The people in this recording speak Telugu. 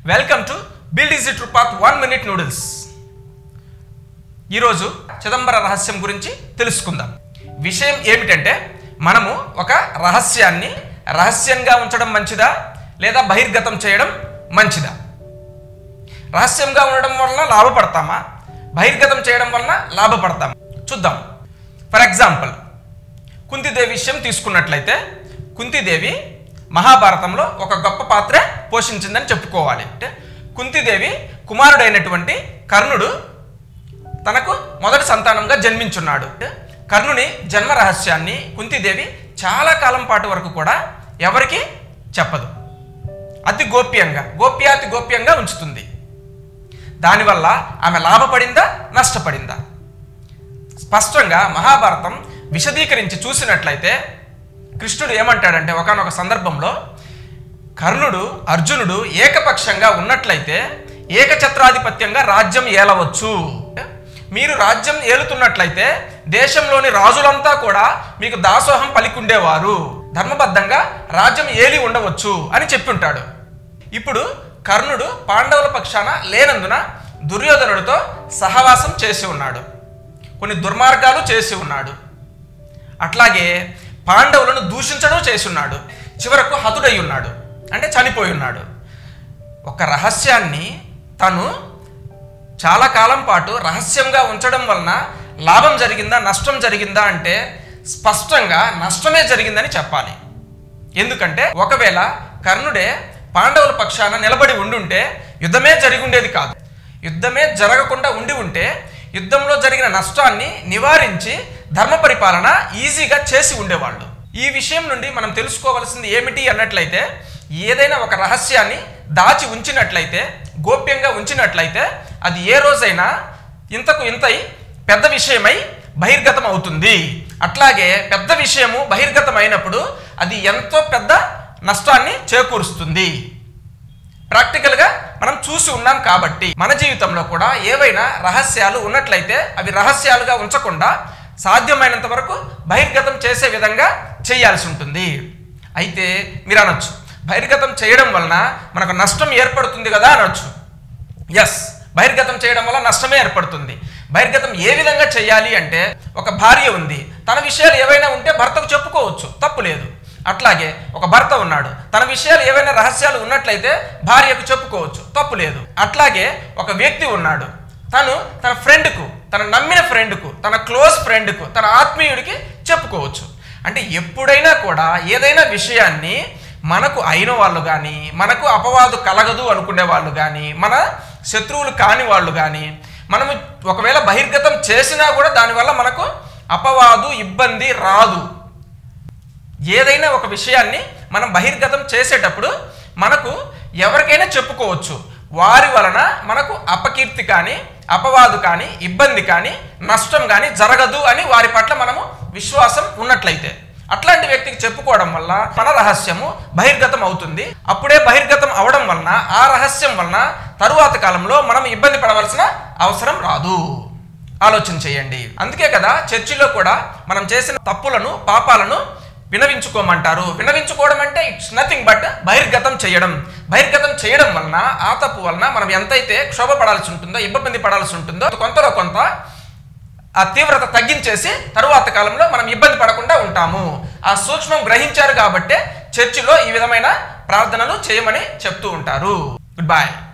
welcome to build easy true path one minute noodles ఈరోజు చిదంబర రహస్యం గురించి తెలుసుకుందాం విషయం ఏమిటంటే మనము ఒక రహస్యాన్ని రహస్యంగా ఉంచడం మంచిదా లేదా బహిర్గతం చేయడం మంచిదా రహస్యంగా ఉండడం వలన లాభపడతామా బహిర్గతం చేయడం వలన లాభపడతామా చూద్దాం ఫర్ ఎగ్జాంపుల్ కుంతిదేవి విషయం తీసుకున్నట్లయితే కుంతిదేవి మహాభారతంలో ఒక గొప్ప పాత్ర పోషించిందని చెప్పుకోవాలి అంటే కుంతిదేవి కుమారుడైనటువంటి కర్ణుడు తనకు మొదటి సంతానంగా జన్మించున్నాడు కర్ణుని జన్మ రహస్యాన్ని కుంతిదేవి చాలా కాలం పాటు వరకు కూడా ఎవరికి చెప్పదు అతి గోప్యంగా గోప్యాతి గోప్యంగా ఉంచుతుంది దానివల్ల ఆమె లాభపడిందా నష్టపడిందా స్పష్టంగా మహాభారతం విశదీకరించి చూసినట్లయితే కృష్ణుడు ఏమంటాడంటే ఒకనొక సందర్భంలో కర్ణుడు అర్జునుడు ఏకపక్షంగా ఉన్నట్లయితే ఏకఛత్రాధిపత్యంగా రాజ్యం ఏలవచ్చు మీరు రాజ్యం ఏలుతున్నట్లయితే దేశంలోని రాజులంతా కూడా మీకు దాసోహం పలికుండేవారు ధర్మబద్ధంగా రాజ్యం ఏలి ఉండవచ్చు అని చెప్పింటాడు ఇప్పుడు కర్ణుడు పాండవుల పక్షాన లేనందున దుర్యోధనుడితో సహవాసం చేసి ఉన్నాడు కొన్ని దుర్మార్గాలు చేసి ఉన్నాడు అట్లాగే పాండవులను దూషించడం చేసి ఉన్నాడు చివరకు హతుడై ఉన్నాడు అంటే చనిపోయి ఉన్నాడు ఒక రహస్యాన్ని తను చాలా కాలం పాటు రహస్యంగా ఉంచడం వలన లాభం జరిగిందా నష్టం జరిగిందా అంటే స్పష్టంగా నష్టమే జరిగిందని చెప్పాలి ఎందుకంటే ఒకవేళ కర్ణుడే పాండవుల పక్షాన నిలబడి ఉండుంటే యుద్ధమే జరిగి ఉండేది కాదు యుద్ధమే జరగకుండా ఉండి ఉంటే యుద్ధంలో జరిగిన నష్టాన్ని నివారించి ధర్మ పరిపాలన ఈజీగా చేసి ఉండేవాళ్ళు ఈ విషయం నుండి మనం తెలుసుకోవాల్సింది ఏమిటి అన్నట్లయితే ఏదైనా ఒక రహస్యాన్ని దాచి ఉంచినట్లయితే గోప్యంగా ఉంచినట్లయితే అది ఏ రోజైనా ఇంతకు ఇంతై పెద్ద విషయమై బహిర్గతం అవుతుంది అట్లాగే పెద్ద విషయము బహిర్గతం అయినప్పుడు అది ఎంతో పెద్ద నష్టాన్ని చేకూరుస్తుంది ప్రాక్టికల్గా మనం చూసి ఉన్నాం కాబట్టి మన జీవితంలో కూడా ఏవైనా రహస్యాలు ఉన్నట్లయితే అవి రహస్యాలుగా ఉంచకుండా సాధ్యమైనంత వరకు బహిర్గతం చేసే విధంగా చేయాల్సి ఉంటుంది అయితే మీరు అనొచ్చు బహిర్గతం చేయడం వలన మనకు నష్టం ఏర్పడుతుంది కదా అనొచ్చు ఎస్ బహిర్గతం చేయడం వల్ల నష్టమే ఏర్పడుతుంది బహిర్గతం ఏ విధంగా చేయాలి అంటే ఒక భార్య ఉంది తన విషయాలు ఏవైనా ఉంటే భర్తకు చెప్పుకోవచ్చు తప్పు లేదు అట్లాగే ఒక భర్త ఉన్నాడు తన విషయాలు ఏవైనా రహస్యాలు ఉన్నట్లయితే భార్యకు చెప్పుకోవచ్చు తప్పు లేదు అట్లాగే ఒక వ్యక్తి ఉన్నాడు తను తన ఫ్రెండ్కు తన నమ్మిన ఫ్రెండ్కు తన క్లోజ్ ఫ్రెండ్కు తన ఆత్మీయుడికి చెప్పుకోవచ్చు అంటే ఎప్పుడైనా కూడా ఏదైనా విషయాన్ని మనకు అయిన వాళ్ళు కానీ మనకు అపవాదు కలగదు అనుకునే వాళ్ళు కానీ మన శత్రువులు కాని వాళ్ళు కానీ మనము ఒకవేళ బహిర్గతం చేసినా కూడా దానివల్ల మనకు అపవాదు ఇబ్బంది రాదు ఏదైనా ఒక విషయాన్ని మనం బహిర్గతం చేసేటప్పుడు మనకు ఎవరికైనా చెప్పుకోవచ్చు వారి వలన మనకు అపకీర్తి కానీ అపవాదు కానీ ఇబ్బంది కానీ నష్టం కానీ జరగదు అని వారి పట్ల మనము విశ్వాసం ఉన్నట్లయితే అట్లాంటి వ్యక్తికి చెప్పుకోవడం వల్ల మన రహస్యము బహిర్గతం అవుతుంది అప్పుడే బహిర్గతం అవడం వలన ఆ రహస్యం వలన తరువాత కాలంలో మనం ఇబ్బంది పడవలసిన అవసరం రాదు ఆలోచన చేయండి అందుకే కదా చర్చిలో కూడా మనం చేసిన తప్పులను పాపాలను వినవించుకోమంటారు వినవించుకోవడం అంటే ఇట్స్ నథింగ్ బట్ బహిర్గతం చేయడం బహిర్గతం చేయడం వలన ఆ తప్పు వలన మనం ఎంతైతే క్షోభ పడాల్సి ఉంటుందో ఇబ్బంది పడాల్సి ఉంటుందో కొంతలో కొంత ఆ తీవ్రత తగ్గించేసి తరువాత కాలంలో మనం ఇబ్బంది పడకుండా ఉంటాము ఆ సూక్ష్మం గ్రహించారు కాబట్టే చర్చిలో ఈ విధమైన ప్రార్థనలు చేయమని చెప్తూ ఉంటారు గుడ్ బాయ్